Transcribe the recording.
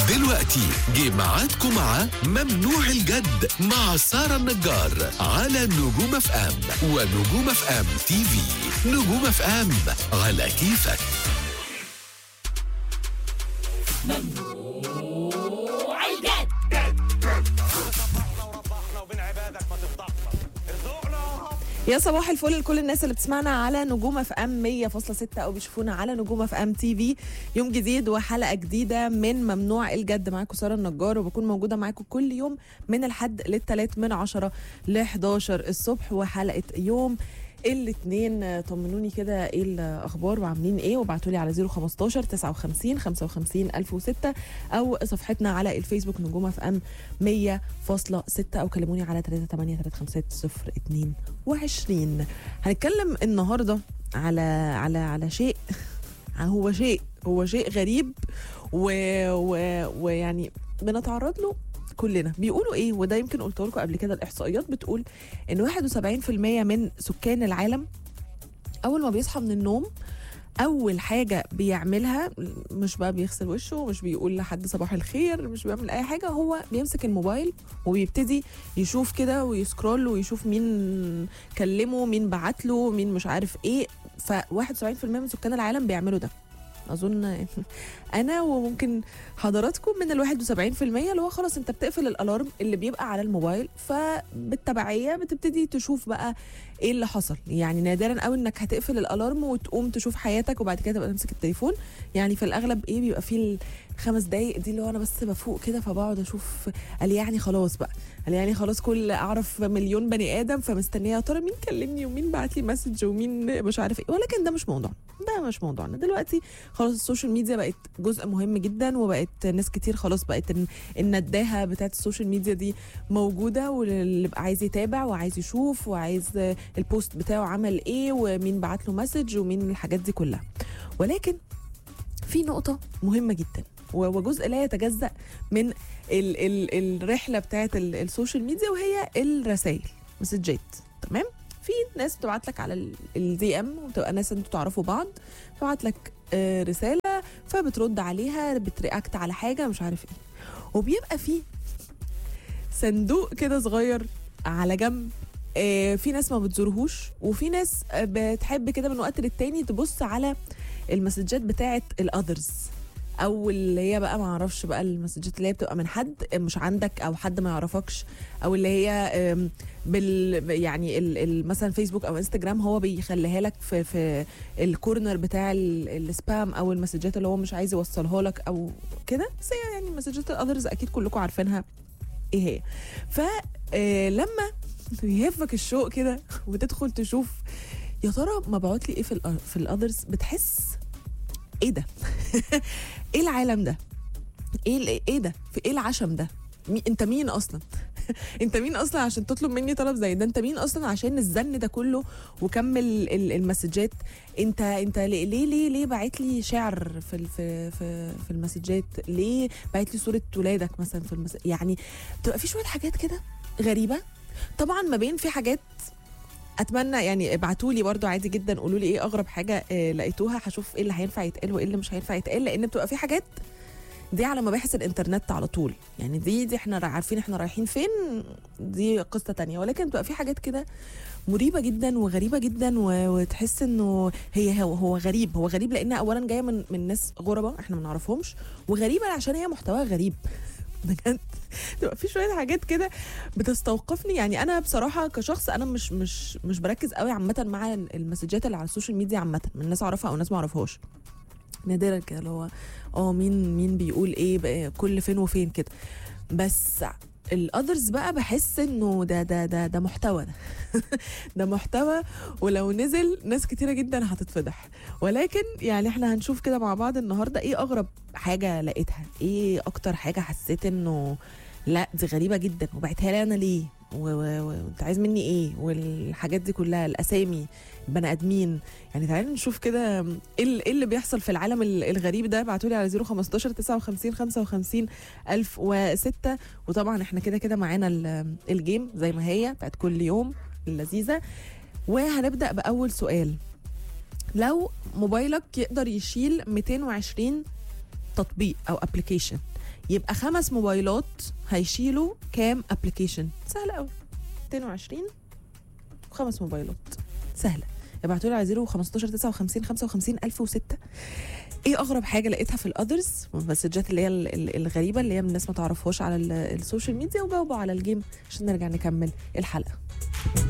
دلوقتي جه ميعادكم مع ممنوع الجد مع سارة النجار على نجوم اف ام ونجوم اف ام تي في نجوم اف ام على كيفك يا صباح الفل لكل الناس اللي بتسمعنا على نجوم اف ام 100.6 او بيشوفونا على نجوم اف ام تي في يوم جديد وحلقه جديده من ممنوع الجد معاكم ساره النجار وبكون موجوده معاكم كل يوم من الحد للثلاث من 10 ل 11 الصبح وحلقه يوم الاثنين طمنوني كده ايه الاخبار وعاملين ايه وابعتوا لي على 015 59 55 1006 او صفحتنا على الفيسبوك نجوم اف ام 100.6 او كلموني على 383 22 هنتكلم النهارده على على على شيء هو شيء هو شيء غريب ويعني و... ويعني بنتعرض له كلنا بيقولوا ايه وده يمكن قلت لكم قبل كده الاحصائيات بتقول ان 71% من سكان العالم اول ما بيصحى من النوم اول حاجه بيعملها مش بقى بيغسل وشه مش بيقول لحد صباح الخير مش بيعمل اي حاجه هو بيمسك الموبايل وبيبتدي يشوف كده ويسكرول ويشوف مين كلمه مين بعت له مين مش عارف ايه ف 71% من سكان العالم بيعملوا ده اظن انا وممكن حضراتكم من ال 71% اللي هو خلاص انت بتقفل الالارم اللي بيبقى على الموبايل فبالتبعيه بتبتدي تشوف بقى ايه اللي حصل يعني نادرا قوي انك هتقفل الالارم وتقوم تشوف حياتك وبعد كده تبقى تمسك التليفون يعني في الاغلب ايه بيبقى فيه الخمس دقايق دي اللي هو انا بس بفوق كده فبقعد اشوف قال يعني خلاص بقى قال يعني خلاص كل اعرف مليون بني ادم فمستنيه يا ترى مين كلمني ومين بعت لي مسج ومين مش عارف ايه ولكن ده مش موضوعنا ده مش موضوعنا دلوقتي خلاص السوشيال ميديا بقت جزء مهم جدا وبقت ناس كتير خلاص بقت النداهه بتاعت السوشيال ميديا دي موجوده واللي بقى عايز يتابع وعايز يشوف وعايز البوست بتاعه عمل ايه ومين بعت له مسج ومين الحاجات دي كلها ولكن في نقطه مهمه جدا وجزء لا يتجزا من ال ال الرحله بتاعت السوشيال ميديا وهي الرسائل مسجات تمام في ناس بتبعت لك على الدي ام وبتبقى ناس انتوا تعرفوا بعض بتبعت لك آه رساله فبترد عليها بترياكت على حاجه مش عارف ايه وبيبقى في صندوق كده صغير على جنب آه في ناس ما بتزورهوش وفي ناس بتحب كده من وقت للتاني تبص على المسجات بتاعت الاذرز او اللي هي بقى ما اعرفش بقى المسجات اللي هي بتبقى من حد مش عندك او حد ما يعرفكش او اللي هي بال يعني ال ال مثلا فيسبوك او انستجرام هو بيخليها لك في في الكورنر بتاع السبام او المسجات اللي هو مش عايز يوصلها لك او كده بس هي يعني مسجات الاذرز اكيد كلكم عارفينها ايه هي فلما يهفك الشوق كده وتدخل تشوف يا ترى مبعوت لي ايه في في الاذرز بتحس ايه ده ايه العالم ده ايه ايه ده في ايه العشم ده مي انت مين اصلا انت مين اصلا عشان تطلب مني طلب زي ده انت مين اصلا عشان الزن ده كله وكمل المسجات انت انت ليه ليه ليه باعت لي شعر في في في, في المسجات ليه باعت لي صوره ولادك مثلا في المس... يعني بتبقى في شويه حاجات كده غريبه طبعا ما بين في حاجات اتمنى يعني ابعتوا لي برده عادي جدا قولوا لي ايه اغرب حاجه آه لقيتوها هشوف ايه اللي هينفع يتقال وايه اللي مش هينفع يتقال لان بتبقى في حاجات دي على مباحث الانترنت على طول يعني دي دي احنا عارفين احنا رايحين فين دي قصه تانية ولكن بتبقى في حاجات كده مريبه جدا وغريبه جدا وتحس انه هي هو, هو غريب هو غريب لانها اولا جايه من من ناس غرباء احنا ما نعرفهمش وغريبه عشان هي محتواها غريب بجد تبقى في شويه حاجات كده بتستوقفني يعني انا بصراحه كشخص انا مش مش مش بركز قوي عامه مع المسجات اللي على السوشيال ميديا عامه من ناس اعرفها او ناس ما اعرفهاش نادرا كده اللي هو اه مين مين بيقول ايه بقى كل فين وفين كده بس الاذرز بقى بحس انه ده ده ده ده محتوى ده ده محتوى ولو نزل ناس كتيره جدا هتتفضح ولكن يعني احنا هنشوف كده مع بعض النهارده ايه اغرب حاجه لقيتها ايه اكتر حاجه حسيت انه لا دي غريبه جدا وبعتها لي انا ليه وانت عايز مني ايه والحاجات دي كلها الاسامي البني ادمين يعني تعالوا نشوف كده ايه اللي بيحصل في العالم الغريب ده ابعتوا لي على 015 59 55 1006 وطبعا احنا كده كده معانا الجيم زي ما هي بتاعت كل يوم اللذيذه وهنبدا باول سؤال لو موبايلك يقدر يشيل 220 تطبيق او ابلكيشن يبقى خمس موبايلات هيشيلوا كام ابلكيشن سهله قوي 22 وخمس موبايلات سهله ابعتوا لي على 015 59 55 1006 ايه اغرب حاجه لقيتها في الاذرز المسجات اللي هي ال- ال- الغريبه اللي هي من الناس ما تعرفهاش على ال- السوشيال ميديا وجاوبوا على الجيم عشان نرجع نكمل الحلقه